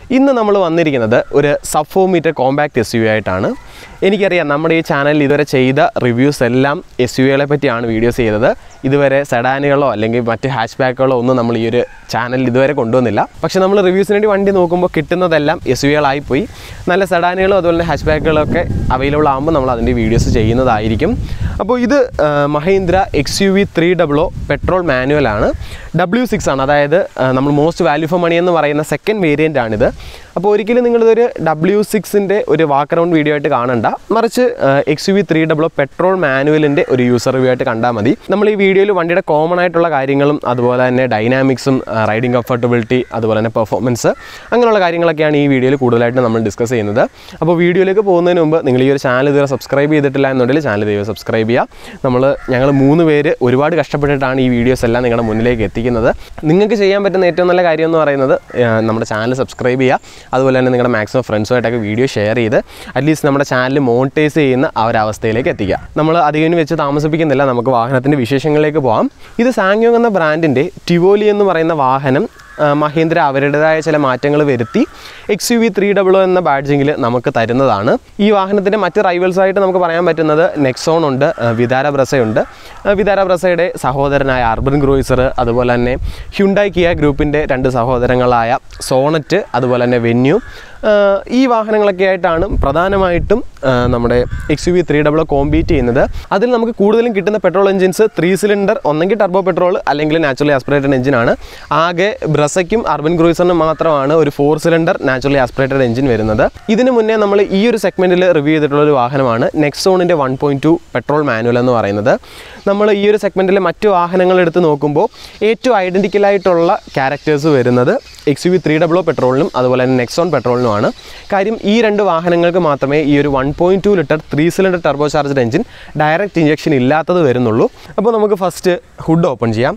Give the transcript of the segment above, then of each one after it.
ഇന്ന് നമ്മൾ വന്നിരിക്കുന്നത് ഒരു sub four metre compact S U ആയിട്ടാണ് എനിക്കറിയാം നമ്മുടെ ഈ ചാനലിൽ ഇതുവരെ ചെയ്ത റിവ്യൂസ് എല്ലാം എസ് യു കളെ പറ്റിയാണ് വീഡിയോസ് ചെയ്തത് ഇതുവരെ സെഡാനുകളോ അല്ലെങ്കിൽ മറ്റ് ഹാച്ച് ബാക്കുകളോ ഒന്നും നമ്മൾ ഈ ഒരു ചാനലിൽ ഇതുവരെ കൊണ്ടുവന്നില്ല പക്ഷേ നമ്മൾ റിവ്യൂസിന് വേണ്ടി വണ്ടി നോക്കുമ്പോൾ കിട്ടുന്നതെല്ലാം എസ് യു പോയി നല്ല സെഡാനുകളും അതുപോലെ തന്നെ ഹാച്ച് ബാക്കുകളൊക്കെ അവൈലബിൾ ആകുമ്പോൾ നമ്മൾ അതിൻ്റെ വീഡിയോസ് ചെയ്യുന്നതായിരിക്കും അപ്പോൾ ഇത് ആ, Mahindra X U V three double O petrol മാനുവലാണ് ഡബ്ല്യു സിക്സ് ആണ് അതായത് ആ, നമ്മൾ മോസ്റ്റ് വാല്യൂ ഫോർ മണി എന്ന് പറയുന്ന സെക്കൻഡ് വേരിയൻ്റ് ആണിത് അപ്പോൾ ഒരിക്കലും നിങ്ങളിതൊരു ഡബ്ല്യു സിക്സിൻ്റെ ഒരു വാക്ക് അറൗണ്ട് വീഡിയോ ആയിട്ട് കാണണ്ട മറിച്ച് X U V three double O petrol മാനുവലിൻ്റെ ഒരു യൂസർ റിവ്യൂ ആയിട്ട് കണ്ടാൽ മതി നമ്മൾ ഈ വീഡിയോയിൽ വണ്ടിയുടെ കോമൺ ആയിട്ടുള്ള കാര്യങ്ങളും അതുപോലെ തന്നെ ഡൈനാമിക്സും റൈഡിംഗ് കംഫർട്ടബിലിറ്റി അതുപോലെ തന്നെ പെർഫോമൻസ് അങ്ങനെയുള്ള കാര്യങ്ങളൊക്കെയാണ് ഈ വീഡിയോയിൽ കൂടുതലായിട്ട് നമ്മൾ ഡിസ്കസ് ചെയ്യുന്നത് അപ്പോൾ വീഡിയോയിലേക്ക് പോകുന്നതിന് മുമ്പ് നിങ്ങൾ ഈ ഒരു ചാനൽ ഇതുവരെ സബ്സ്ക്രൈബ് ചെയ്തിട്ടില്ല എന്നുണ്ടെങ്കിൽ ചാനൽ ദൈവം സബ്സ്ക്രൈബ് ചെയ്യുക നമ്മൾ ഞങ്ങൾ മൂന്ന് പേര് ഒരുപാട് കഷ്ടപ്പെട്ടിട്ടാണ് ഈ വീഡിയോസ് എല്ലാം നിങ്ങളുടെ മുന്നിലേക്ക് എത്തിക്കുന്നത് നിങ്ങൾക്ക് ചെയ്യാൻ പറ്റുന്ന ഏറ്റവും നല്ല കാര്യം എന്ന് പറയുന്നത് ആ, നമ്മുടെ ചാനൽ സബ്സ്ക്രൈബ് ചെയ്യുക അതുപോലെ തന്നെ നിങ്ങളുടെ മാക്സിമം ഫ്രണ്ട്സുമായിട്ടൊക്കെ വീഡിയോ ഷെയർ ചെയ്ത് അറ്റ്ലീസ്റ്റ് നമ്മുടെ ചാനൽ മോണിറ്റൈസ് ചെയ്യുന്ന ആ ഒരു അവസ്ഥയിലേക്ക് എത്തിക്കുക നമ്മൾ അധികം വെച്ച് താമസിപ്പിക്കുന്നില്ല നമുക്ക് വാഹനത്തിൻ്റെ വിശേഷങ്ങളിലേക്ക് പോകാം ഇത് സാങ്യോങ് എന്ന ബ്രാൻഡിൻ്റെ ടിവോലി എന്ന് പറയുന്ന വാഹനം ആ, മഹീന്ദ്ര അവരുടേതായ ചില മാറ്റങ്ങൾ വരുത്തി X U V three double എന്ന ബാഡ്ജിങ്ങിൽ നമുക്ക് തരുന്നതാണ് ഈ വാഹനത്തിൻ്റെ മറ്റ് റൈവൽസ് ആയിട്ട് നമുക്ക് പറയാൻ പറ്റുന്നത് നെക്സോൺ ഉണ്ട് ആ, വിതാര ബ്രസയുണ്ട് ആ, വിതാര ബ്രസയുടെ സഹോദരനായ അർബൻ ഗ്രൂയിസർ അതുപോലെ തന്നെ ഹ്യുണ്ടായി കിയ ഗ്രൂപ്പിൻ്റെ രണ്ട് സഹോദരങ്ങളായ സോണറ്റ് അതുപോലെ തന്നെ വെന്യൂ ആ, ഈ വാഹനങ്ങളൊക്കെ ആയിട്ടാണ് പ്രധാനമായിട്ടും ആ, നമ്മുടെ X U V three double compete ചെയ്യുന്നത് അതിൽ നമുക്ക് കൂടുതലും കിട്ടുന്ന പെട്രോൾ എഞ്ചിൻസ് ത്രീ സിലിണ്ടർ ഒന്നെങ്കിൽ ടർബോ പെട്രോൾ അല്ലെങ്കിൽ നാച്ചുറലി ആസ്പിറേറ്റഡ് എഞ്ചിനാണ് ആകെ ബ്രസയ്ക്കും അർബൻ ക്രൂയിസറിനും മാത്രമാണ് ഒരു four cylinder naturally aspirated engine വരുന്നത് ഇതിന് മുന്നേ നമ്മൾ ഈ ഒരു സെഗ്മെൻറ്റിൽ റിവ്യൂ ചെയ്തിട്ടുള്ള ഒരു വാഹനമാണ് നെക്സോണിൻ്റെ one point two petrol manual എന്ന് പറയുന്നത് നമ്മൾ ഈ ഒരു സെഗ്മെൻറ്റിലെ മറ്റു വാഹനങ്ങൾ എടുത്ത് നോക്കുമ്പോൾ ഏറ്റവും ഐഡൻറ്റിക്കൽ ആയിട്ടുള്ള ക്യാരക്ടേഴ്സ് വരുന്നത് X U V three double O പെട്രോളിനും അതുപോലെ തന്നെ നെക്സോൺ പെട്രോളിനുമാണ് കാര്യം ഈ രണ്ട് വാഹനങ്ങൾക്ക് മാത്രമേ ഈ ഒരു one point two litre three cylinder turbo charged engine direct injection ഇല്ലാത്തത് വരുന്നുള്ളൂ അപ്പോൾ നമുക്ക് ഫസ്റ്റ് ഹുഡ് ഓപ്പൺ ചെയ്യാം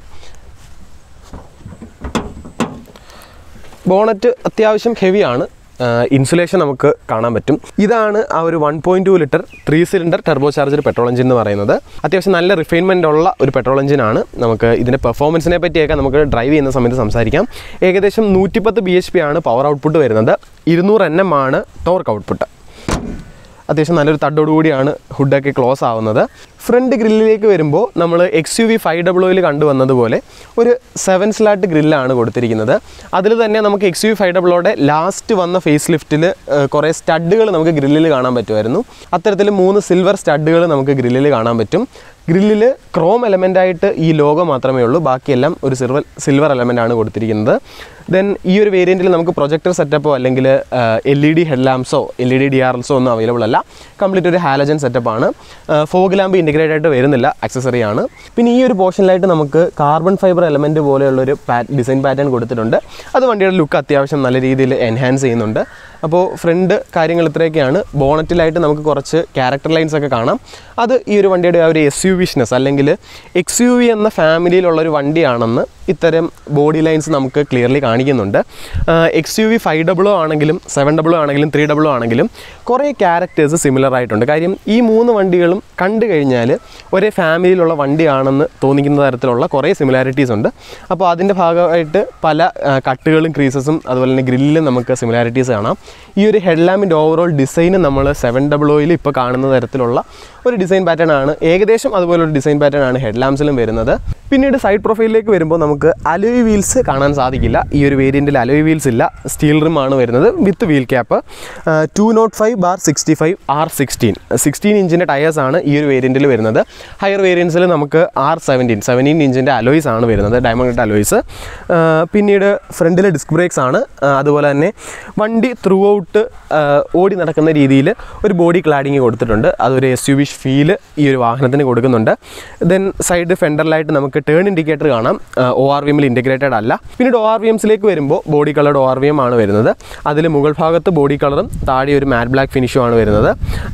ബോണറ്റ് അത്യാവശ്യം ഹെവിയാണ് ഇൻസുലേഷൻ നമുക്ക് കാണാൻ പറ്റും ഇതാണ് ആ ഒരു one point two litre three cylinder turbo charger petrol engine എന്ന് പറയുന്നത് അത്യാവശ്യം നല്ല റിഫൈൻമെൻ്റ് ഉള്ള ഒരു പെട്രോൾ എഞ്ചിനാണ് നമുക്ക് ഇതിൻ്റെ പെർഫോമൻസിനെ പറ്റിയൊക്കെ നമുക്ക് ഡ്രൈവ് ചെയ്യുന്ന സമയത്ത് സംസാരിക്കാം ഏകദേശം നൂറ്റിപ്പത്ത് ബി എച്ച് പി ആണ് പവർ ഔട്ട്പുട്ട് വരുന്നത് ഇരുന്നൂറ് എൻ എം ആണ് ടോർക്ക് ഔട്ട്പുട്ട് അത്യാവശ്യം നല്ലൊരു തട്ടോടുകൂടിയാണ് ഹുഡൊക്കെ ക്ലോസ് ആവുന്നത് ഫ്രണ്ട് ഗ്രില്ലിലേക്ക് വരുമ്പോൾ നമ്മൾ X U V five double കണ്ടുവന്നതുപോലെ ഒരു സെവൻ സ്ലാട്ട് ഗ്രില്ലാണ് കൊടുത്തിരിക്കുന്നത് അതിൽ തന്നെ നമുക്ക് എക്സ് യു വി ഫൈവ് ഡബിളോടെ ലാസ്റ്റ് വന്ന ഫേസ് ലിഫ്റ്റിൽ കുറേ സ്റ്റഡുകൾ നമുക്ക് ഗ്രില്ലിൽ കാണാൻ പറ്റുമായിരുന്നു അത്തരത്തിൽ മൂന്ന് സിൽവർ സ്റ്റഡുകൾ നമുക്ക് ഗ്രില്ലിൽ കാണാൻ പറ്റും ഗ്രില്ലിൽ ക്രോം എലമെൻ്റ് ആയിട്ട് ഈ ലോഗോ മാത്രമേ ഉള്ളൂ ബാക്കിയെല്ലാം ഒരു സിൽവർ സിൽവർ എലമെൻ്റ് ആണ് കൊടുത്തിരിക്കുന്നത് ദെൻ ഈ ഒരു വേരിയൻറ്റിൽ നമുക്ക് പ്രൊജക്ടർ സെറ്റപ്പോ അല്ലെങ്കിൽ എൽ ഇ ഡി ഹെഡ് ലാംപ്സോ L E D D R എൽസോ ഒന്നും അവൈലബിൾ അല്ല കംപ്ലീറ്റ് ഒരു ഹാലജൻ സെറ്റപ്പാണ് ഫോഗ് ലാമ്പ് ഇൻറ്റഗ്രേറ്റ് ആയിട്ട് വരുന്നില്ല അക്സസറി ആണ് പിന്നെ ഈ ഒരു പോർഷനിലായിട്ട് നമുക്ക് കാർബൺ ഫൈബർ എലമെൻറ്റ് പോലെയുള്ളൊരു പാ ഡിസൈൻ പാറ്റേൺ കൊടുത്തിട്ടുണ്ട് അത് വണ്ടിയുടെ ലുക്ക് അത്യാവശ്യം നല്ല രീതിയിൽ എൻഹാൻസ് ചെയ്യുന്നുണ്ട് അപ്പോൾ ഫ്രണ്ട് കാര്യങ്ങൾ ഇത്രയൊക്കെയാണ് ബോണറ്റിലായിട്ട് നമുക്ക് കുറച്ച് ക്യാരക്ടർ ലൈൻസ് ഒക്കെ കാണാം അത് ഈ ഒരു വണ്ടിയുടെ ആ ഒരു എസ് യു വിഷ്നസ് അല്ലെങ്കിൽ എക്സ് യു വി എന്ന ഫാമിലിയിലുള്ള ഒരു വണ്ടിയാണെന്ന് ഇത്തരം ബോഡി ലൈൻസ് നമുക്ക് ക്ലിയർലി കാണിക്കുന്നുണ്ട് X U V five double O ആണെങ്കിലും സെവൻ ഡബിളോ ആണെങ്കിലും ത്രീ ഡബിളോ ആണെങ്കിലും കുറേ ക്യാരക്ടേഴ്സ് സിമിലർ ആയിട്ടുണ്ട് കാര്യം ഈ മൂന്ന് വണ്ടികളും കണ്ടു കഴിഞ്ഞാൽ ഒരേ ഫാമിലിയിലുള്ള വണ്ടിയാണെന്ന് തോന്നിക്കുന്ന തരത്തിലുള്ള കുറേ സിമിലാരിറ്റീസ് ഉണ്ട് അപ്പോൾ അതിൻ്റെ ഭാഗമായിട്ട് പല ആ, കട്ടുകളും ക്രീസസും അതുപോലെ തന്നെ ഗ്രില്ലിലും നമുക്ക് സിമിലാരിറ്റീസ് കാണാം ഈ ഒരു ഹെഡ് ലാമ്പിൻ്റെ ഓവറോൾ ഡിസൈൻ നമ്മൾ സെവൻ ഡബിൾ ഓയിൽ ഇപ്പോൾ കാണുന്ന തരത്തിലുള്ള ഒരു ഡിസൈൻ പാറ്റേൺ ആണ് ഏകദേശം അതുപോലെ ഒരു ഡിസൈൻ പാറ്റേൺ ആണ് ഹെഡ് ലാംപ്സിലും വരുന്നത് പിന്നീട് സൈഡ് പ്രൊഫൈലിലേക്ക് വരുമ്പോൾ നമുക്ക് അലോയ് വീൽസ് കാണാൻ സാധിക്കില്ല ഈ ഒരു വേരിയൻറ്റിൽ അലോയ് വീൽസ് ഇല്ല സ്റ്റീൽ റിം ആണ് വരുന്നത് with wheel cap two nought five bar sixty five R sixteen sixteen ഇഞ്ചിൻ്റെ ടയേഴ്സ് ആണ് ഈ ഒരു വേരിയൻറ്റിൽ വരുന്നത് ഹയർ വേരിയൻസിൽ നമുക്ക് ആർ സെവൻറ്റീൻ സെവൻറ്റീൻ ഇഞ്ചിൻ്റെ അലോയ്സ് ആണ് വരുന്നത് ഡയമണ്ട് അലോയ്സ് പിന്നീട് ഫ്രണ്ടിൽ ഡിസ്ക് ബ്രേക്സ് ആണ് ആ, അതുപോലെ തന്നെ വണ്ടി ത്രൂ ഔട്ട് ഓടി നടക്കുന്ന രീതിയിൽ ഒരു ബോഡി ക്ലാഡിങ് കൊടുത്തിട്ടുണ്ട് അതൊരു എസ് യു വി ഫീല് ഈ ഒരു വാഹനത്തിന് കൊടുക്കുന്നുണ്ട് ദെൻ സൈഡ് ഫെൻഡറിലായിട്ട് നമുക്ക് ടേൺ ഇൻഡിക്കേറ്റർ കാണാം ഒ ആർ വി എമ്മിൽ ഇൻറ്റഗ്രേറ്റഡ് അല്ല പിന്നീട് ഒ ആർ വി എംസിലേക്ക് വരുമ്പോൾ body coloured O R V M ആണ് വരുന്നത് അതിൽ മുകൾ ഭാഗത്ത് ബോഡി കളറും താഴെ ഒരു മാറ്റ് ബ്ലാക്ക് ഫിനിഷും ആണ് വരുന്നത്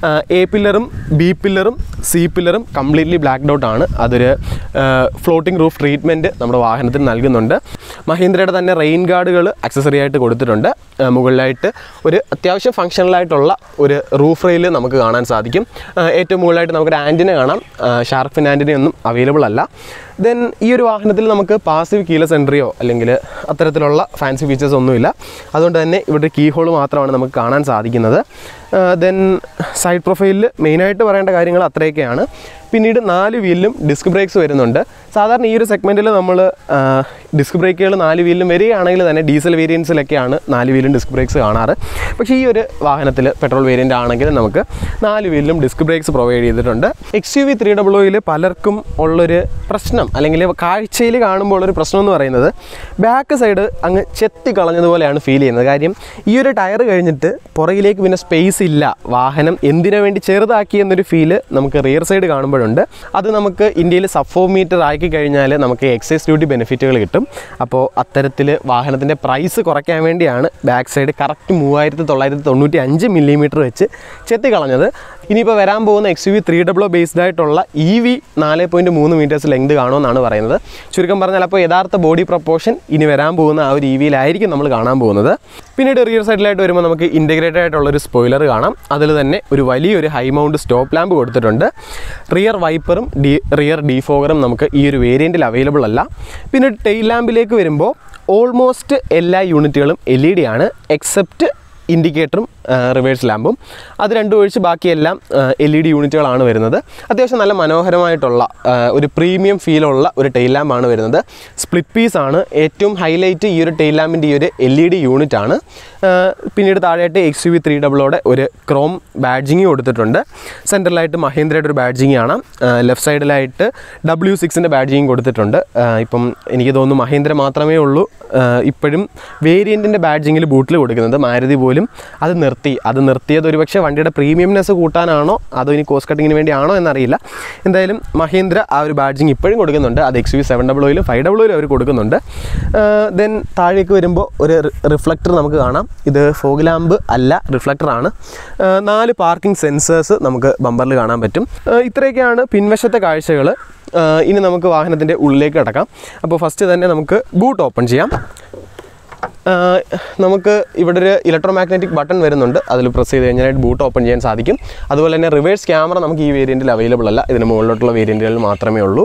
എ പില്ലറും ബി പില്ലറും സി പില്ലറും കംപ്ലീറ്റ്ലി ബ്ലാക്ക് ഡൗട്ട് ആണ് അതൊരു ഫ്ലോട്ടിംഗ് റൂഫ് ട്രീറ്റ്മെൻറ്റ് നമ്മുടെ വാഹനത്തിന് നൽകുന്നുണ്ട് മഹീന്ദ്രയുടെ തന്നെ റെയിൻ ഗാർഡുകൾ അക്സസറി ആയിട്ട് കൊടുത്തിട്ടുണ്ട് ആ, മുകളിലായിട്ട് ഒരു അത്യാവശ്യം ഫങ്ഷണലായിട്ടുള്ള ഒരു റൂഫ് റെയിൽ നമുക്ക് കാണാൻ സാധിക്കും ആ, ഏറ്റവും മുകളിലായിട്ട് നമുക്കൊരു ആൻറ്റിന കാണാം ഷാർഫിൻ ആൻറ്റിന ഒന്നും അവൈലബിൾ അല്ല ദെൻ ഈ ഒരു വാഹനത്തിൽ നമുക്ക് പാസീവ് കീലസ് എൻട്രിയോ അല്ലെങ്കിൽ അത്തരത്തിലുള്ള ഫാൻസി ഫീച്ചേഴ്സ് ഒന്നുമില്ല അതുകൊണ്ട് തന്നെ ഇവിടെ കീ ഹോൾ മാത്രമാണ് നമുക്ക് കാണാൻ സാധിക്കുന്നത് ദെൻ സൈഡ് പ്രൊഫൈലിൽ മെയിനായിട്ട് പറയേണ്ട കാര്യങ്ങൾ അത്രയൊക്കെയാണ് പിന്നീട് നാല് വീലിലും ഡിസ്ക് ബ്രേക്സ് വരുന്നുണ്ട് സാധാരണ ഈ ഒരു സെഗ്മെൻറ്റിൽ നമ്മൾ ഡിസ്ക് ബ്രേക്കുകൾ നാല് വീലിലും വരികയാണെങ്കിൽ തന്നെ ഡീസൽ വേരിയൻസിലൊക്കെയാണ് നാല് വീലും ഡിസ്ക് ബ്രേക്സ് കാണാറ് പക്ഷേ ഈ ഒരു വാഹനത്തിൽ പെട്രോൾ വേരിയൻ്റ് ആണെങ്കിൽ നമുക്ക് നാല് വീലിലും ഡിസ്ക് ബ്രേക്സ് പ്രൊവൈഡ് ചെയ്തിട്ടുണ്ട് എക്സ് യു വി ത്രീ ഡബ്ല്യൂയിൽ പലർക്കും ഉള്ളൊരു പ്രശ്നം അല്ലെങ്കിൽ കാഴ്ചയിൽ കാണുമ്പോൾ ഒരു പ്രശ്നം എന്ന് പറയുന്നത് ബാക്ക് സൈഡ് അങ്ങ് ചെത്തി കളഞ്ഞതുപോലെയാണ് ഫീൽ ചെയ്യുന്നത് കാര്യം ഈ ഒരു ടയർ കഴിഞ്ഞിട്ട് പുറകിലേക്ക് പിന്നെ സ്പേസ് ഇല്ല വാഹനം എന്തിനു വേണ്ടി ചെറുതാക്കി എന്നൊരു ഫീല് നമുക്ക് റിയർ സൈഡ് കാണുമ്പോഴുണ്ട് അത് നമുക്ക് ഇന്ത്യയിൽ സഫോ മീറ്റർ ആക്കി കഴിഞ്ഞാൽ നമുക്ക് എക്സൈസ് ഡ്യൂട്ടി ബെനിഫിറ്റുകൾ കിട്ടും അപ്പോൾ അത്തരത്തിൽ വാഹനത്തിൻ്റെ പ്രൈസ് കുറയ്ക്കാൻ വേണ്ടിയാണ് ബാക്ക് സൈഡ് കറക്റ്റ് മൂവായിരത്തി തൊള്ളായിരത്തി തൊണ്ണൂറ്റി അഞ്ച് മില്ലിമീറ്റർ വെച്ച് ചെത്തി കളഞ്ഞത് ഇനിയിപ്പോൾ വരാൻ പോകുന്ന X U V three W based ആയിട്ടുള്ള ഇ വി നാല് പോയിൻറ്റ് മൂന്ന് മീറ്റേഴ്സ് ലെങ്ത് കാണുമെന്നാണ് പറയുന്നത് ചുരുക്കം പറഞ്ഞാൽ അപ്പോൾ യഥാർത്ഥ ബോഡി പ്രൊപ്പോർഷൻ ഇനി വരാൻ പോകുന്ന ആ ഒരു ഇ വിയിലായിരിക്കും നമ്മൾ കാണാൻ പോകുന്നത് പിന്നീട് റിയർ സൈഡിലായിട്ട് വരുമ്പോൾ നമുക്ക് ഇൻറ്റഗ്രേറ്റഡ് ആയിട്ടുള്ള ഒരു സ്പോയിലർ കാണാം അതിൽ തന്നെ ഒരു വലിയൊരു ഹൈ മൗണ്ട് സ്റ്റോപ്പ് ലാമ്പ് കൊടുത്തിട്ടുണ്ട് റിയർ വൈപ്പറും ഡി റിയർ ഡീഫോഗറും നമുക്ക് ഈ ഒരു വേരിയൻറ്റിൽ അവൈലബിൾ അല്ല പിന്നെ ടെയിൽ ലാമ്പിലേക്ക് വരുമ്പോൾ ഓൾമോസ്റ്റ് എല്ലാ യൂണിറ്റുകളും എൽ ഇ ഡി ആണ് എക്സെപ്റ്റ് ഇൻഡിക്കേറ്ററും റിവേഴ്സ് ലാമ്പും അത് രണ്ടും ഒഴിച്ച് ബാക്കിയെല്ലാം എൽ ഇ ഡി യൂണിറ്റുകളാണ് വരുന്നത് അത്യാവശ്യം നല്ല മനോഹരമായിട്ടുള്ള ആ, ഒരു പ്രീമിയം ഫീലുള്ള ഒരു ടെയിൽ ലാമ്പാണ് വരുന്നത് സ്പ്ലിറ്റ് പീസ് ആണ് ഏറ്റവും ഹൈലൈറ്റ് ഈ ഒരു ടെയിൽ ലാമ്പിൻ്റെ ഈ ഒരു എൽ ഇ ഡി യൂണിറ്റ് ആണ് ആ, പിന്നീട് താഴെയായിട്ട് എക്സ് യു വി ത്രീ ഡബിളോടെ ഒരു ക്രോം ബാഡ്ജിങ് കൊടുത്തിട്ടുണ്ട് സെൻറ്ററിലായിട്ട് മഹേന്ദ്രയുടെ ഒരു ബാഡ്ജിങ് ആണ് ലെഫ്റ്റ് സൈഡിലായിട്ട് ഡബ്ല്യു സിക്സിൻ്റെ ബാഡ്ജിങ് കൊടുത്തിട്ടുണ്ട് ആ, ഇപ്പം എനിക്ക് തോന്നുന്നു മഹേന്ദ്ര മാത്രമേ ഉള്ളൂ ആ, ഇപ്പോഴും വേരിയൻറ്റിൻ്റെ ബാഡ്ജിങ്ങിൽ ബൂട്ടിൽ കൊടുക്കുന്നത് മാരുതി പോലും അത് നിർത്തി അത് നിർത്തിയത് ഒരുപക്ഷെ വണ്ടിയുടെ പ്രീമിയംനെസ് കൂട്ടാനാണോ അതോ ഇനി കോസ്റ്റ് കട്ടിങ്ങിന് വേണ്ടിയാണോ എന്നറിയില്ല എന്തായാലും മഹേന്ദ്ര ആ ഒരു ബാഡ്ജിങ് ഇപ്പോഴും കൊടുക്കുന്നുണ്ട് അത് എക്സ് വി സെവൻ ഡബ്ല്യൂയിലും ഫൈവ് ഡബ്ല്യൂയിലും അവർ കൊടുക്കുന്നുണ്ട് ദെൻ താഴേക്ക് വരുമ്പോൾ ഒരു റിഫ്ലക്ടർ നമുക്ക് കാണാം ഇത് ഫോഗ് ലാമ്പ് അല്ല റിഫ്ലക്ടർ ആണ് ആ, നാല് പാർക്കിംഗ് സെൻസേഴ്സ് നമുക്ക് ബമ്പറിൽ കാണാൻ പറ്റും ആ, ഇത്രയൊക്കെയാണ് പിൻവശത്തെ കാഴ്ചകൾ ഇനി നമുക്ക് വാഹനത്തിൻ്റെ ഉള്ളിലേക്ക് കിടക്കാം അപ്പോൾ ഫസ്റ്റ് തന്നെ നമുക്ക് ബൂട്ട് ഓപ്പൺ ചെയ്യാം ആഹ് നമുക്ക് ഇവിടെ ഒരു ഇലക്ട്രോ മാഗ്നറ്റിക് ബട്ടൺ വരുന്നുണ്ട് അതിൽ പ്രസ് ചെയ്ത് കഴിഞ്ഞാൽ ബൂട്ട് ഓപ്പൺ ചെയ്യാൻ സാധിക്കും അതുപോലെ തന്നെ റിവേഴ്സ് ക്യാമറ നമുക്ക് ഈ വേരിയൻറ്റിൽ അവൈലബിൾ അല്ല ഇതിന് മുകളിലോട്ടുള്ള വേരിയൻറ്റുകളിൽ മാത്രമേ ഉള്ളൂ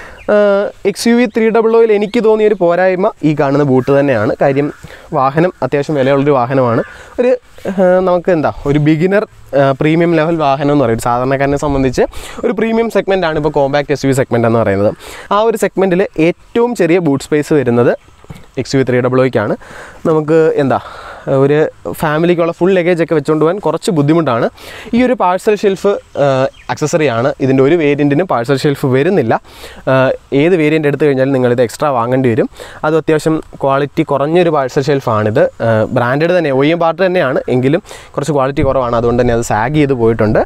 X U V three double എനിക്ക് തോന്നിയ ഒരു പോരായ്മ ഈ കാണുന്ന ബൂട്ട് തന്നെയാണ് കാര്യം വാഹനം അത്യാവശ്യം വിലയുള്ളൊരു വാഹനമാണ് ഒരു ആഹ് നമുക്ക് എന്താ ഒരു ബിഗിനർ പ്രീമിയം ലെവൽ വാഹനം എന്ന് പറയും ഒരു സാധാരണക്കാരനെ സംബന്ധിച്ച് ഒരു പ്രീമിയം സെഗ്മെൻ്റ് ആണ് ഇപ്പോൾ കോമ്പാക്ട് എസ് യു സെഗ്മെൻ്റ് എന്ന് പറയുന്നത് ആ ഒരു സെഗ്മെൻറ്റിൽ ഏറ്റവും ചെറിയ ബൂട്ട് സ്പേസ് വരുന്നത് എക്സ് യു ത്രീ ഡബിൾ നമുക്ക് എന്താ ഒരു ഫാമിലിക്കുള്ള ഫുൾ ലഗേജ് ഒക്കെ വെച്ചുകൊണ്ട് പോകാൻ കുറച്ച് ബുദ്ധിമുട്ടാണ് ഈ ഒരു പാഴ്സൽ ഷെൽഫ് അക്സസറി ആണ് ഇതിൻ്റെ ഒരു വേരിയൻറ്റിനും പാഴ്സൽ ഷെൽഫ് വരുന്നില്ല ആഹ് ഏത് വേരിയൻ്റ് എടുത്തു കഴിഞ്ഞാലും നിങ്ങളിത് എക്സ്ട്രാ വാങ്ങേണ്ടി വരും അത് അത്യാവശ്യം ക്വാളിറ്റി കുറഞ്ഞൊരു പാഴ്സൽ ഷെൽഫാണിത് ബ്രാൻഡഡ് തന്നെ ഒ എം പാർട്ട് തന്നെയാണ് എങ്കിലും കുറച്ച് ക്വാളിറ്റി കുറവാണ് അതുകൊണ്ട് തന്നെ അത് സാഗ് ചെയ്ത് പോയിട്ടുണ്ട്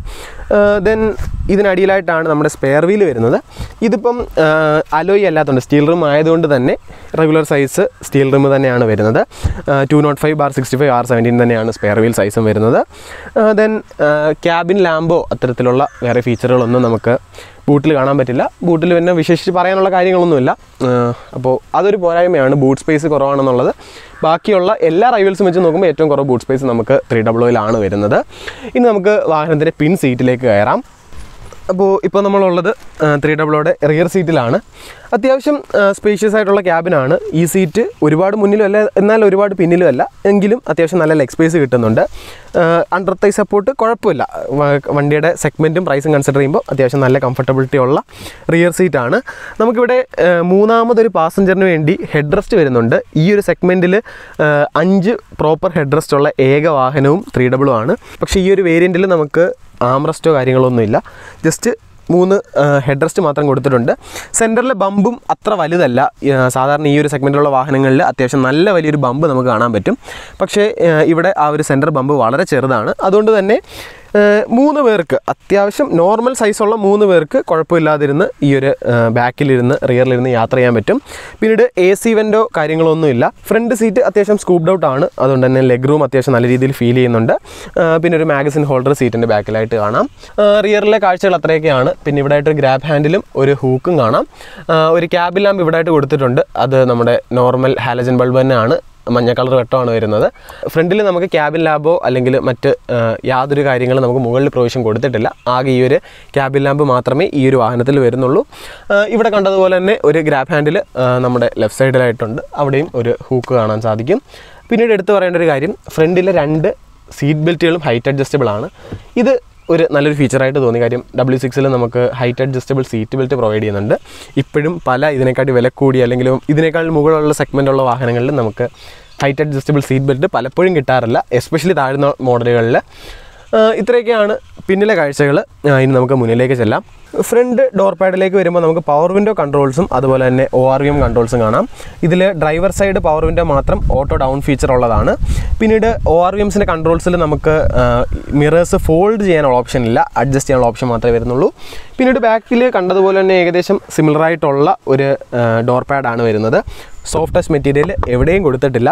ദെൻ ഇതിനടിയിലായിട്ടാണ് നമ്മുടെ സ്പെയർ വീൽ വരുന്നത് ഇതിപ്പം അലോയി അല്ലാത്തതുകൊണ്ട് സ്റ്റീൽ റൂം ആയതുകൊണ്ട് തന്നെ റെഗുലർ സൈസ് സ്റ്റീൽ റൂം തന്നെയാണ് വരുന്നത് two nought five bar sixty five R seventeen തന്നെയാണ് സ്പെയർ വീൽ സൈസും വരുന്നത് ദെൻ ക്യാബിൻ ലാമ്പോ അത്തരത്തിലുള്ള വേറെ ഫീച്ചറുകളൊന്നും നമുക്ക് ബൂട്ടിൽ കാണാൻ പറ്റില്ല ബൂട്ടിൽ പിന്നെ വിശേഷിച്ച് പറയാനുള്ള കാര്യങ്ങളൊന്നുമില്ല അപ്പോൾ അതൊരു പോരായ്മയാണ് ബൂട്ട് സ്പേസ് കുറവാണെന്നുള്ളത് ബാക്കിയുള്ള എല്ലാ റൈവൽസും വെച്ച് നോക്കുമ്പോൾ ഏറ്റവും കുറവ് ബൂട്ട് സ്പേസ് നമുക്ക് ത്രീ ഡബ്ല്യൂയിലാണ് വരുന്നത് ഇനി നമുക്ക് വാഹനത്തിൻ്റെ പിൻ സീറ്റിലേക്ക് കയറാം അപ്പോൾ ഇപ്പോൾ നമ്മളുള്ളത് ത്രീ ഡബിളോടെ റിയർ സീറ്റിലാണ് അത്യാവശ്യം സ്പേഷ്യസ് ആയിട്ടുള്ള ക്യാബിനാണ് ഈ സീറ്റ് ഒരുപാട് മുന്നിലും അല്ല എന്നാൽ ഒരുപാട് പിന്നിലും അല്ല എങ്കിലും അത്യാവശ്യം നല്ല ലെഗ് സ്പേസ് കിട്ടുന്നുണ്ട് അണ്ടർ തൈ സപ്പോർട്ട് കുഴപ്പമില്ല വ- വണ്ടിയുടെ സെഗ്മെൻറ്റും പ്രൈസും കൺസിഡർ ചെയ്യുമ്പോൾ അത്യാവശ്യം നല്ല കംഫർട്ടബിലിറ്റി ഉള്ള റിയർ സീറ്റാണ് നമുക്കിവിടെ ആ, മൂന്നാമതൊരു പാസഞ്ചറിന് വേണ്ടി ഹെഡ് റെസ്റ്റ് വരുന്നുണ്ട് ഈ ഒരു സെഗ്മെൻറ്റിൽ അഞ്ച് പ്രോപ്പർ ഹെഡ് റെസ്റ്റ് ഉള്ള ഏക വാഹനവും ത്രീ ഡബിളും ആണ് പക്ഷേ ഈ ഒരു വേരിയൻറ്റിൽ നമുക്ക് ആംറസ്റ്റോ കാര്യങ്ങളൊന്നുമില്ല ജസ്റ്റ് മൂന്ന് ഹെഡ് റെസ്റ്റ് മാത്രം കൊടുത്തിട്ടുണ്ട് സെൻറ്ററിലെ ബമ്പും അത്ര വലുതല്ല ആ, സാധാരണ ഈ ഒരു സെഗ്മെൻറ്റിലുള്ള വാഹനങ്ങളിൽ അത്യാവശ്യം നല്ല വലിയൊരു ബമ്പ് നമുക്ക് കാണാൻ പറ്റും പക്ഷേ ആ, ഇവിടെ ആ ഒരു സെൻറ്റർ ബമ്പ് വളരെ ചെറുതാണ് അതുകൊണ്ട് തന്നെ ആ, മൂന്ന് പേർക്ക് അത്യാവശ്യം നോർമൽ സൈസുള്ള മൂന്ന് പേർക്ക് കുഴപ്പമില്ലാതിരുന്ന് ഈ ഒരു ആ, ബാക്കിലിരുന്ന് റിയറിലിരുന്ന് യാത്ര ചെയ്യാൻ പറ്റും പിന്നീട് എ സി വെൻ്റോ കാര്യങ്ങളൊന്നുമില്ല ഫ്രണ്ട് സീറ്റ് അത്യാവശ്യം സ്കൂപ്ഡ് ഔട്ട് ആണ് അതുകൊണ്ട് തന്നെ ലെഗ് റൂം അത്യാവശ്യം നല്ല രീതിയിൽ ഫീൽ ചെയ്യുന്നുണ്ട് ആ, പിന്നെ ഒരു മാഗസിൻ ഹോൾഡർ സീറ്റിൻ്റെ ബാക്കിലായിട്ട് കാണാം ആ, റിയറിലെ കാഴ്ചകൾ അത്രയൊക്കെയാണ് പിന്നെ ഇവിടെ ആയിട്ട് ഒരു ഗ്രാബ് ഹാൻഡിലും ഒരു ഹൂക്കും കാണാം ആ, ഒരു ക്യാബിൻ ലാമ്പ് ഇവിടെ ആയിട്ട് കൊടുത്തിട്ടുണ്ട് അത് നമ്മുടെ നോർമൽ ഹാലജൻ ബൾബ് തന്നെയാണ് മഞ്ഞ കളർ വെട്ടമാണ് വരുന്നത് ഫ്രണ്ടിൽ നമുക്ക് ക്യാബിൻ ലാബോ അല്ലെങ്കിൽ മറ്റ് ആ, യാതൊരു കാര്യങ്ങളും നമുക്ക് മുകളിൽ പ്രൊവിഷൻ കൊടുത്തിട്ടില്ല ആകെ ഈ ഒരു ക്യാബിൻ ലാമ്പ് മാത്രമേ ഈ ഒരു വാഹനത്തിൽ വരുന്നുള്ളൂ ആ, ഇവിടെ കണ്ടതുപോലെ തന്നെ ഒരു ഗ്രാബ് ഹാൻഡിൽ നമ്മുടെ ലെഫ്റ്റ് സൈഡിലായിട്ടുണ്ട് അവിടെയും ഒരു ഹൂക്ക് കാണാൻ സാധിക്കും പിന്നീട് എടുത്തു പറയേണ്ട ഒരു കാര്യം ഫ്രണ്ടിലെ രണ്ട് സീറ്റ് ബെൽറ്റുകളും ഹൈറ്റ് അഡ്ജസ്റ്റബിൾ ആണ് ഇത് ഒരു നല്ലൊരു ഫീച്ചറായിട്ട് തോന്നി കാര്യം ഡബ്ല്യു സിക്സിൽ നമുക്ക് height adjustable seat belt provide ചെയ്യുന്നുണ്ട് ഇപ്പോഴും പല ഇതിനെക്കാട്ടി വില കൂടി അല്ലെങ്കിൽ ഇതിനേക്കാൾ മുകളിലുള്ള സെഗ്മെൻറ്റുള്ള വാഹനങ്ങളിൽ നമുക്ക് ഹൈറ്റ് അഡ്ജസ്റ്റബിൾ സീറ്റ് ബെൽറ്റ് പലപ്പോഴും കിട്ടാറില്ല എസ്പെഷ്യലി താഴ്ന്ന മോഡലുകളിൽ ഇത്രയൊക്കെയാണ് പിന്നിലെ കാഴ്ചകൾ ഇനി നമുക്ക് മുന്നിലേക്ക് ചെല്ലാം ഫ്രണ്ട് ഡോർ പാഡിലേക്ക് വരുമ്പോൾ നമുക്ക് പവർ വിൻഡോ കൺട്രോൾസും അതുപോലെ തന്നെ ഒ ആർ വി എം കൺട്രോൾസും കാണാം ഇതിൽ ഡ്രൈവർ സൈഡ് പവർ വിൻഡോ മാത്രം ഓട്ടോ ഡൗൺ ഫീച്ചർ ഉള്ളതാണ് പിന്നീട് ഒ ആർ വി എംസിൻ്റെ കൺട്രോൾസിൽ നമുക്ക് മിറേഴ്സ് ഫോൾഡ് ചെയ്യാനുള്ള ഓപ്ഷൻ ഇല്ല അഡ്ജസ്റ്റ് ചെയ്യാനുള്ള ഓപ്ഷൻ മാത്രമേ വരുന്നുള്ളൂ പിന്നീട് ബാക്കിൽ കണ്ടതുപോലെ തന്നെ ഏകദേശം സിമിലർ ആയിട്ടുള്ള ഒരു ഡോർ പാഡാണ് വരുന്നത് സോഫ്റ്റ് ടച്ച് മെറ്റീരിയൽ എവിടെയും കൊടുത്തിട്ടില്ല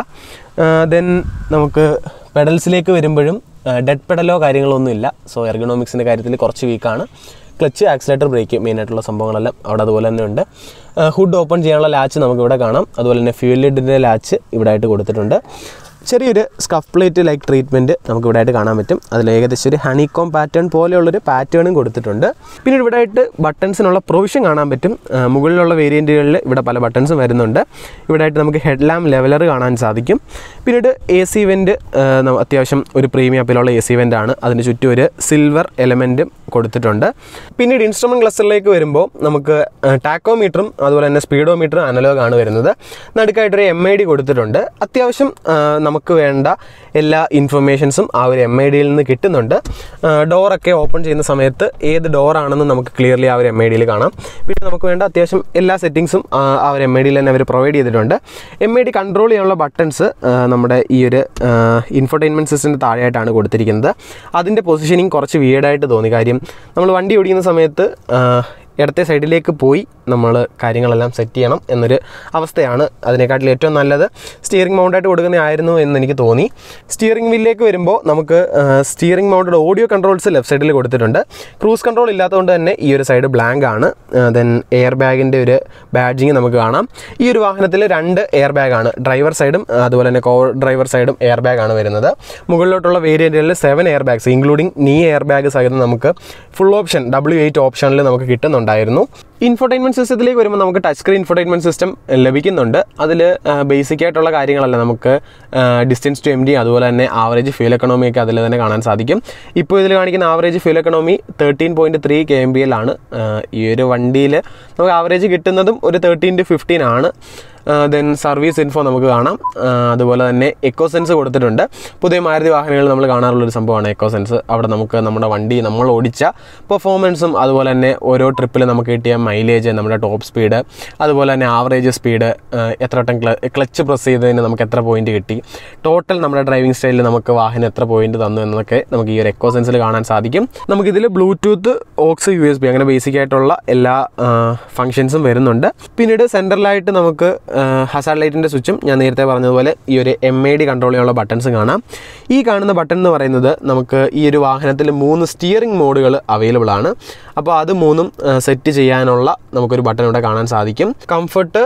ദെൻ നമുക്ക് പെഡൽസിലേക്ക് വരുമ്പോഴും ഡെഡ് പെഡലോ കാര്യങ്ങളോ ഒന്നുമില്ല സോ എർഗണോമിക്സിൻ്റെ കാര്യത്തിൽ കുറച്ച് വീക്കാണ് ക്ലച്ച് ആക്സിലേറ്റർ ബ്രേക്ക് മെയിനായിട്ടുള്ള സംഭവങ്ങളെല്ലാം അവിടെ അതുപോലെ തന്നെ ഉണ്ട് ഹുഡ് ഓപ്പൺ ചെയ്യാനുള്ള ലാച്ച് നമുക്കിവിടെ കാണാം അതുപോലെ തന്നെ ഫ്യൂൽ ലിഡിൻ്റെ ലാച്ച് ഇവിടെ ആയിട്ട് കൊടുത്തിട്ടുണ്ട് ചെറിയൊരു സ്കഫ് പ്ലേറ്റ് ലൈക്ക് ട്രീറ്റ്മെൻറ്റ് നമുക്ക് ഇവിടെ ആയിട്ട് കാണാൻ പറ്റും അതിൽ ഏകദേശം ഒരു ഹണികോം പാറ്റേൺ പോലെയുള്ളൊരു പാറ്റേണും കൊടുത്തിട്ടുണ്ട് പിന്നെ ഇവിടെ ആയിട്ട് ബട്ടൺസിനുള്ള പ്രൊവിഷൻ കാണാൻ പറ്റും ആ, മുകളിലുള്ള വേരിയൻറ്റുകളിൽ ഇവിടെ പല ബട്ടൺസും വരുന്നുണ്ട് ഇവിടെ ആയിട്ട് നമുക്ക് ഹെഡ് ലാമ്പ് ലെവലർ കാണാൻ സാധിക്കും പിന്നീട് എ സി വെൻറ്റ് അത്യാവശ്യം ഒരു പ്രീമിയം അപ്പിലുള്ള എ സി വെൻ്റ് ആണ് അതിന് ചുറ്റും ഒരു സിൽവർ എലമെൻറ്റും കൊടുത്തിട്ടുണ്ട് പിന്നീട് ഇൻസ്ട്രുമെൻറ്റ് ക്ലസ്റ്ററിലേക്ക് വരുമ്പോൾ നമുക്ക് ടാക്കോമീറ്ററും അതുപോലെ തന്നെ സ്പീഡോമീറ്ററും അനലോഗ് ആണ് വരുന്നത് നടുക്കായിട്ടൊരു എം ഐ ഡി കൊടുത്തിട്ടുണ്ട് അത്യാവശ്യം ആ, നമുക്ക് വേണ്ട എല്ലാ ഇൻഫർമേഷൻസും ആ ഒരു എം ഐ ഡിയിൽ നിന്ന് കിട്ടുന്നുണ്ട് ഡോറൊക്കെ ഓപ്പൺ ചെയ്യുന്ന സമയത്ത് ഏത് ഡോറാണെന്ന് നമുക്ക് ക്ലിയർലി ആ ഒരു എം ഐ ഡിയിൽ കാണാം പിന്നെ നമുക്ക് വേണ്ട അത്യാവശ്യം എല്ലാ സെറ്റിങ്സും ആ ഒരു എം ഐ ഡിയിൽ തന്നെ അവർ പ്രൊവൈഡ് ചെയ്തിട്ടുണ്ട് എം ഐ ഡി കൺട്രോൾ ചെയ്യാനുള്ള ബട്ടൺസ് നമ്മുടെ ഈ ഒരു ഇൻഫർടൈൻമെൻറ്റ് സിസ്റ്റത്തിൻ്റെ താഴെയായിട്ടാണ് കൊടുത്തിരിക്കുന്നത് അതിൻ്റെ പൊസിഷനിങ് കുറച്ച് വിയേഡായിട്ട് തോന്നി കാര്യം നമ്മൾ വണ്ടി ഓടിക്കുന്ന സമയത്ത് ആ, ഇടത്തെ സൈഡിലേക്ക് പോയി നമ്മൾ കാര്യങ്ങളെല്ലാം സെറ്റ് ചെയ്യണം എന്നൊരു അവസ്ഥയാണ് അതിനെക്കാട്ടിൽ ഏറ്റവും നല്ലത് സ്റ്റിയറിംഗ് മൗണ്ടായിട്ട് കൊടുക്കുന്നതായിരുന്നു എന്ന് എനിക്ക് തോന്നി സ്റ്റിയറിംഗ് വീലിലേക്ക് വരുമ്പോൾ നമുക്ക് steering mounted audio controls left സൈഡിൽ കൊടുത്തിട്ടുണ്ട് ക്രൂസ് കൺട്രോൾ ഇല്ലാത്തതുകൊണ്ട് തന്നെ ഈ ഒരു സൈഡ് ബ്ലാങ്ക് ആണ് ദെൻ എയർ ബാഗിൻ്റെ ഒരു ബാഡ്ജിങ് നമുക്ക് കാണാം ഈ ഒരു വാഹനത്തിൽ രണ്ട് എയർ ബാഗാണ് ഡ്രൈവർ സൈഡും അതുപോലെ തന്നെ കോ ഡ്രൈവർ സൈഡും എയർ ബാഗാണ് വരുന്നത് മുകളിലോട്ടുള്ള വേരിയൻറ്റുകളിൽ seven air bags including knee air bag സഹിതം നമുക്ക് ഫുൾ ഓപ്ഷൻ ഡബ്ല്യു എയ്റ്റ് ഓപ്ഷനിൽ നമുക്ക് കിട്ടുന്നുണ്ടായിരുന്നു ഇൻഫർടൈൻമെൻറ്റ് സിസ്റ്റത്തിലേക്ക് വരുമ്പോൾ നമുക്ക് ടച്ച് സ്ക്രീൻ ഇൻഫർടൈൻമെൻറ്റ് സിസ്റ്റം ലഭിക്കുന്നുണ്ട് അതിൽ ബേസിക് ആയിട്ടുള്ള കാര്യങ്ങളല്ല നമുക്ക് ഡിസ്റ്റൻസ് ടു എം ഡി അതുപോലെ തന്നെ ആവറേജ് ഫ്യൂൽ എക്കണോമി ഒക്കെ അതിൽ തന്നെ കാണാൻ സാധിക്കും ഇപ്പോൾ ഇതിൽ കാണിക്കുന്ന average fuel economy thirteen point three K M P L ആണ് ആ, ഈ ഒരു വണ്ടിയിൽ നമുക്ക് ആവറേജ് കിട്ടുന്നതും ഒരു തേർട്ടീൻ ടു ഫിഫ്റ്റീൻ ആണ് ദെൻ സർവീസ് ഇൻഫോ നമുക്ക് കാണാം ആ, അതുപോലെ തന്നെ എക്കോ സെൻസ് കൊടുത്തിട്ടുണ്ട് പുതിയ മാരുതി വാഹനങ്ങളിൽ നമ്മൾ കാണാറുള്ളൊരു സംഭവമാണ് എക്കോ സെൻസ് അവിടെ നമുക്ക് നമ്മുടെ വണ്ടി നമ്മൾ ഓടിച്ച പെർഫോമൻസും അതുപോലെ തന്നെ ഓരോ ട്രിപ്പിൽ നമുക്ക് കിട്ടിയ മൈലേജ് നമ്മുടെ ടോപ്പ് സ്പീഡ് അതുപോലെ തന്നെ ആവറേജ് സ്പീഡ് എത്ര വട്ടം ക്ലച്ച് പ്രസ് ചെയ്തതിന് നമുക്ക് എത്ര പോയിന്റ് കിട്ടി ടോട്ടൽ നമ്മുടെ ഡ്രൈവിംഗ് സ്റ്റൈലിൽ നമുക്ക് വാഹനം എത്ര പോയിന്റ് തന്നു എന്നൊക്കെ നമുക്ക് ഈ ഒരു എക്കോ സെൻസിൽ കാണാൻ സാധിക്കും നമുക്കിതിൽ Bluetooth aux U S B അങ്ങനെ ബേസിക് ആയിട്ടുള്ള എല്ലാ ഫങ്ഷൻസും വരുന്നുണ്ട് പിന്നീട് സെൻട്രലായിട്ട് നമുക്ക് ഹസാർഡ് ലൈറ്റിൻ്റെ സ്വിച്ചും ഞാൻ നേരത്തെ പറഞ്ഞതുപോലെ ഈ ഒരു എം ഐ ഡി കൺട്രോൾ ചെയ്യാനുള്ള ബട്ടൺസ് കാണാം ഈ കാണുന്ന ബട്ടൺ എന്ന് പറയുന്നത് നമുക്ക് ഈ ഒരു വാഹനത്തിൽ മൂന്ന് സ്റ്റിയറിംഗ് മോഡുകൾ അവൈലബിൾ ആണ് അപ്പോൾ അത് മൂന്നും സെറ്റ് ചെയ്യാനുള്ള നമുക്കൊരു ബട്ടൺ ഇവിടെ കാണാൻ സാധിക്കും കംഫർട്ട്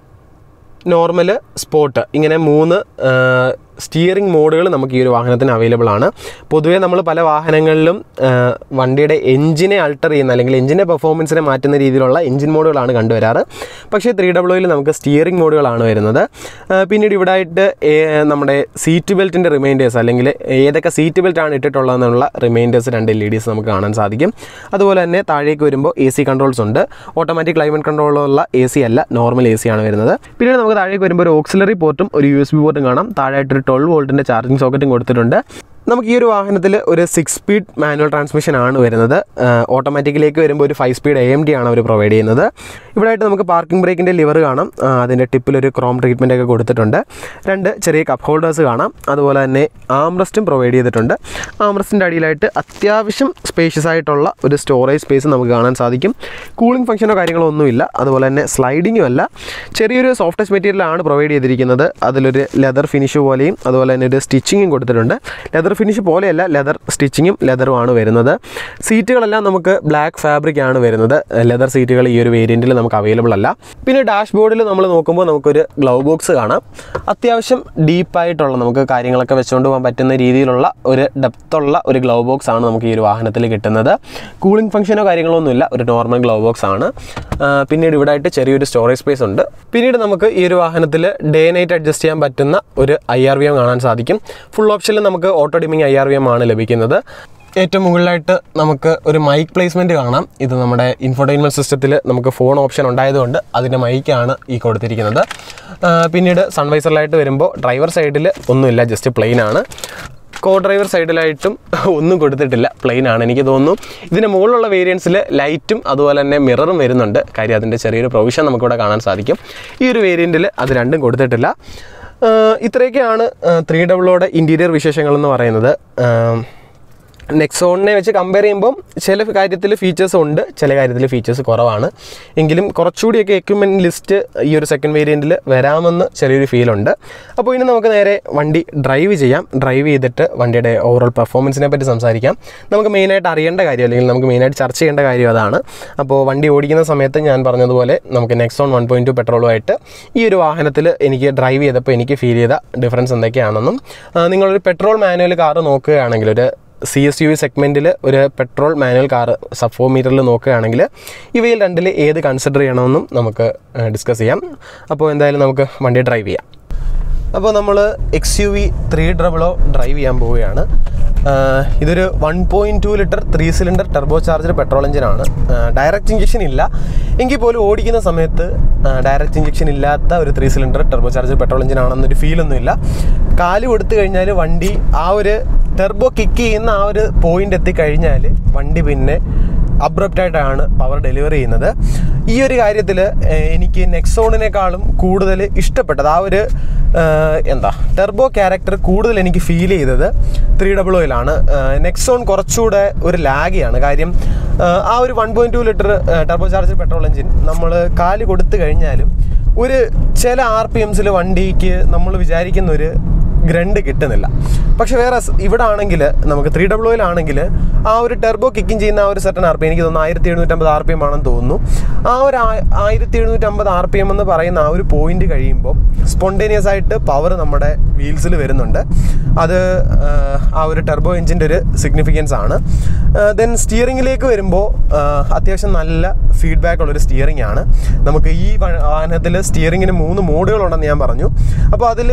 നോർമൽ സ്പോട്ട് ഇങ്ങനെ മൂന്ന് സ്റ്റിയറിംഗ് മോഡുകൾ നമുക്ക് ഈ ഒരു വാഹനത്തിന് അവൈലബിൾ ആണ് പൊതുവേ നമ്മൾ പല വാഹനങ്ങളിലും ആ, വണ്ടിയുടെ എഞ്ചിനെ അൾട്ടർ ചെയ്യുന്ന അല്ലെങ്കിൽ എഞ്ചിൻ്റെ പെർഫോമൻസിനെ മാറ്റുന്ന രീതിയിലുള്ള എഞ്ചിൻ മോഡുകളാണ് കണ്ടുവരാറ് പക്ഷേ ത്രീ ഡബ്ല്യൂയിൽ നമുക്ക് സ്റ്റിയറിംഗ് മോഡുകളാണ് വരുന്നത് ആ, പിന്നീട് ഇവിടെ ആയിട്ട് ഏ- നമ്മുടെ സീറ്റ് ബെൽറ്റിൻ്റെ റിമൈൻഡേഴ്സ് അല്ലെങ്കിൽ ഏതൊക്കെ സീറ്റ് ബെൽറ്റ് ആണ് ഇട്ടിട്ടുള്ളതെന്നുള്ള റിമൈൻഡേഴ്സ് രണ്ട് എൽ ഇ ഡിസ് നമുക്ക് കാണാൻ സാധിക്കും അതുപോലെ തന്നെ താഴേക്ക് വരുമ്പോൾ എ സി കൺട്രോൾസ് ഉണ്ട് ഓട്ടോമാറ്റിക് ക്ലൈമറ്റ് കൺട്രോളുള്ള എ സി അല്ല നോർമൽ എ സി ആണ് വരുന്നത് പിന്നീട് നമുക്ക് താഴേക്ക് വരുമ്പോൾ ഒരു ഓക്സിലറി പോർട്ടും ഒരു യു എസ് ബി പോർട്ടും കാണാം താഴെയായിട്ടൊരു ട്വൽവ് വോൾട്ടിൻ്റെ ചാർജിങ് സോക്കറ്റും കൊടുത്തിട്ടുണ്ട് നമുക്ക് ഈ ഒരു വാഹനത്തിൽ ഒരു സിക്സ് സ്പീഡ് മാനുവൽ ട്രാൻസ്മിഷൻ ആണ് വരുന്നത് ഓട്ടോമാറ്റിക്കിലേക്ക് വരുമ്പോൾ ഒരു five speed A M T ആണ് അവർ പ്രൊവൈഡ് ചെയ്യുന്നത് ഇവിടെ ആയിട്ട് നമുക്ക് പാർക്കിംഗ് ബ്രേക്കിൻ്റെ ലിവർ കാണാം ആ, അതിൻ്റെ ടിപ്പിലൊരു ക്രോം ട്രീറ്റ്മെൻ്റ് ഒക്കെ കൊടുത്തിട്ടുണ്ട് രണ്ട് ചെറിയ കപ്പ് ഹോൾഡേഴ്സ് കാണാം അതുപോലെ തന്നെ ആംറസ്റ്റും പ്രൊവൈഡ് ചെയ്തിട്ടുണ്ട് ആംറസ്റ്റിൻ്റെ അടിയിലായിട്ട് അത്യാവശ്യം സ്പേഷ്യസ് ആയിട്ടുള്ള ഒരു സ്റ്റോറേജ് സ്പേസ് നമുക്ക് കാണാൻ സാധിക്കും കൂളിംഗ് ഫംഗ്ഷനോ കാര്യങ്ങളോ ഒന്നുമില്ല അതുപോലെ തന്നെ സ്ലൈഡിങ്ങും അല്ല ചെറിയൊരു സോഫ്റ്റ് ടച്ച് മെറ്റീരിയലാണ് പ്രൊവൈഡ് ചെയ്തിരിക്കുന്നത് അതിലൊരു ലെതർ ഫിനിഷ് പോലെയും അതുപോലെ തന്നെ ഒരു സ്റ്റിച്ചിങ്ങും കൊടുത്തിട്ടുണ്ട് ലെതർ ലെതർ ഫിനിഷ് പോലെയല്ല ലെതർ സ്റ്റിച്ചിങ്ങും ലെതറുമാണ് വരുന്നത് സീറ്റുകളെല്ലാം നമുക്ക് ബ്ലാക്ക് ഫാബ്രിക് ആണ് വരുന്നത് ലെതർ സീറ്റുകൾ ഈ ഒരു വേരിയൻറ്റിൽ നമുക്ക് അവൈലബിൾ അല്ല പിന്നെ ഡാഷ് ബോർഡിൽ നമ്മൾ നോക്കുമ്പോൾ നമുക്കൊരു ഗ്ലൗ ബോക്സ് കാണാം അത്യാവശ്യം ഡീപ്പായിട്ടുള്ള നമുക്ക് കാര്യങ്ങളൊക്കെ വെച്ചുകൊണ്ട് പോകാൻ പറ്റുന്ന രീതിയിലുള്ള ഒരു ഡെപ്തുള്ള ഒരു ഗ്ലൗ ബോക്സ് ആണ് നമുക്ക് ഈ ഒരു വാഹനത്തിൽ കിട്ടുന്നത് കൂളിംഗ് ഫംഗ്ഷനോ കാര്യങ്ങളോ ഒന്നുമില്ല ഒരു നോർമൽ ഗ്ലൗ ബോക്സ് ആണ് ആ, പിന്നീട് ഇവിടെ ആയിട്ട് ചെറിയൊരു സ്റ്റോറേജ് സ്പേസ് ഉണ്ട് പിന്നീട് നമുക്ക് ഈ ഒരു വാഹനത്തിൽ ഡേ നൈറ്റ് അഡ്ജസ്റ്റ് ചെയ്യാൻ പറ്റുന്ന ഒരു ഐ ആർ വി എം കാണാൻ സാധിക്കും ഫുൾ ഓപ്ഷനിൽ നമുക്ക് auto dimming I R V M ആണ് ലഭിക്കുന്നത് ഏറ്റവും മുകളിലായിട്ട് നമുക്ക് ഒരു മൈക്ക് പ്ലേസ്മെൻറ്റ് കാണാം ഇത് നമ്മുടെ ഇൻഫോർടൈൻമെൻറ്റ് സിസ്റ്റത്തിൽ നമുക്ക് ഫോൺ ഓപ്ഷൻ ഉണ്ടായതുകൊണ്ട് അതിൻ്റെ മൈക്കാണ് ഈ കൊടുത്തിരിക്കുന്നത് ആ, പിന്നീട് സൺവൈസറിലായിട്ട് വരുമ്പോൾ ഡ്രൈവർ സൈഡിൽ ഒന്നുമില്ല ജസ്റ്റ് പ്ലെയിൻ ആണ് കോ ഡ്രൈവർ സൈഡിലായിട്ടും ഒന്നും കൊടുത്തിട്ടില്ല പ്ലെയിൻ ആണ് എനിക്ക് തോന്നുന്നു ഇതിന് മുകളിലുള്ള വേരിയൻസിൽ ലൈറ്റും അതുപോലെ തന്നെ മിററും വരുന്നുണ്ട് കാര്യം അതിൻ്റെ ചെറിയൊരു പ്രൊവിഷൻ നമുക്കിവിടെ കാണാൻ സാധിക്കും ഈ ഒരു വേരിയൻറ്റിൽ അത് രണ്ടും കൊടുത്തിട്ടില്ല ആഹ് ഇത്രയൊക്കെയാണ് ത്രീ ഡബിളോടെ ഇൻറ്റീരിയർ വിശേഷങ്ങൾ എന്ന് പറയുന്നത് ആഹ് നെക്സോണിനെ വെച്ച് കമ്പയർ ചെയ്യുമ്പം ചില കാര്യത്തിൽ ഫീച്ചേഴ്സ് ഉണ്ട് ചില കാര്യത്തിൽ ഫീച്ചേഴ്സ് കുറവാണ് എങ്കിലും കുറച്ചുകൂടിയൊക്കെ എക്യുപ്മെൻറ്റ് ലിസ്റ്റ് ഈ ഒരു സെക്കൻഡ് വേരിയൻറ്റിൽ വരാമെന്ന് ചെറിയൊരു ഫീലുണ്ട് അപ്പോൾ ഇനി നമുക്ക് നേരെ വണ്ടി ഡ്രൈവ് ചെയ്യാം ഡ്രൈവ് ചെയ്തിട്ട് വണ്ടിയുടെ ഓവറോൾ പെർഫോമൻസിനെ പറ്റി സംസാരിക്കാം നമുക്ക് മെയിനായിട്ട് അറിയേണ്ട കാര്യം അല്ലെങ്കിൽ നമുക്ക് മെയിനായിട്ട് ചർച്ച ചെയ്യേണ്ട കാര്യം അതാണ് അപ്പോൾ വണ്ടി ഓടിക്കുന്ന സമയത്ത് ഞാൻ പറഞ്ഞതുപോലെ നമുക്ക് നെക്സോൺ വൺ പോയിൻറ്റ് ടു പെട്രോളുമായിട്ട് ഈ ഒരു വാഹനത്തിൽ എനിക്ക് ഡ്രൈവ് ചെയ്തപ്പോൾ എനിക്ക് ഫീൽ ചെയ്ത ഡിഫറൻസ് എന്തൊക്കെയാണെന്നും ആ, നിങ്ങളൊരു പെട്രോൾ മാനുവൽ കാർ നോക്കുകയാണെങ്കിൽ ഒരു സി എസ് യു വി സെഗ്മെൻറ്റിൽ ഒരു petrol manual car sub four മീറ്ററിൽ നോക്കുകയാണെങ്കിൽ ഇവയിൽ രണ്ടിൽ ഏത് കൺസിഡർ ചെയ്യണമെന്നും നമുക്ക് ഡിസ്കസ് ചെയ്യാം അപ്പോൾ എന്തായാലും നമുക്ക് വണ്ടി ഡ്രൈവ് ചെയ്യാം അപ്പോൾ നമ്മൾ X U V three double O drive ചെയ്യാൻ പോവുകയാണ് ആഹ് ഇതൊരു one point two litre three cylinder turbo charger petrol എഞ്ചിനാണ് ഡയറക്റ്റ് ഇഞ്ചക്ഷൻ ഇല്ല എങ്കിൽ പോലും ഓടിക്കുന്ന സമയത്ത് ഡയറക്റ്റ് ഇഞ്ചക്ഷൻ ഇല്ലാത്ത ഒരു three cylinder turbo charger petrol എഞ്ചിനാണെന്നൊരു ഫീലൊന്നുമില്ല കാല് കൊടുത്തു കഴിഞ്ഞാൽ വണ്ടി ആ ഒരു ടെർബോ കിക്ക് ചെയ്യുന്ന ആ ഒരു പോയിന്റ് എത്തിക്കഴിഞ്ഞാൽ വണ്ടി പിന്നെ അബ്രപ്റ്റ് ആയിട്ടാണ് പവർ ഡെലിവറി ചെയ്യുന്നത് ഈ ഒരു കാര്യത്തിൽ എനിക്ക് നെക്സോണിനേക്കാളും കൂടുതൽ ഇഷ്ടപ്പെട്ടത് ആ ഒരു ഏഹ്, എന്താ ടെർബോ ക്യാരക്ടർ കൂടുതൽ എനിക്ക് ഫീൽ ചെയ്തത് ത്രീ ഡബിൾ ഓയിലാണ് നെക്സോൺ കുറച്ചുകൂടെ ഒരു ലാഗിയാണ് കാര്യം ഏഹ്, ആ ഒരു one point two litre turbo charge petrol engine നമ്മൾ കാല് കൊടുത്തു കഴിഞ്ഞാലും ഒരു ചില ആർ പി എംസിൽ വണ്ടിക്ക് നമ്മൾ വിചാരിക്കുന്ന ഒരു ഗ്രണ്ട് കിട്ടുന്നില്ല പക്ഷെ വേറെ സ് ഇവിടെ ആണെങ്കിൽ നമുക്ക് ത്രീ ഡബിൾ ഓയിലാണെങ്കിൽ ആ ഒരു ടെർബോ കിക്കിങ് ചെയ്യുന്ന ആ ഒരു സെറ്റൻ ആർ പി എനിക്ക് തോന്നുന്നു ആയിരത്തി എഴുന്നൂറ്റമ്പത് ആർ പി എം ആണെന്ന് തോന്നുന്നു ആ ഒരു ആ- ആയിരത്തി എഴുന്നൂറ്റമ്പത് ആർ പി എം എന്ന് പറയുന്ന ആ ഒരു പോയിന്റ് കഴിയുമ്പോൾ സ്പോണ്ടേനിയസ് ആയിട്ട് പവർ നമ്മുടെ വീൽസിൽ വരുന്നുണ്ട് അത് ആ, ആ ഒരു ടെർബോ എഞ്ചിൻ്റെ ഒരു സിഗ്നിഫിക്കൻസ് ആണ് ദെൻ സ്റ്റിയറിങ്ങിലേക്ക് വരുമ്പോൾ അത്യാവശ്യം നല്ല ഫീഡ്ബാക്ക് ഉള്ളൊരു സ്റ്റിയറിംഗ് ആണ് നമുക്ക് ഈ വ- വാഹനത്തിൽ സ്റ്റിയറിങ്ങിന് മൂന്ന് മോഡുകളുണ്ടെന്ന് ഞാൻ പറഞ്ഞു അപ്പോൾ അതിൽ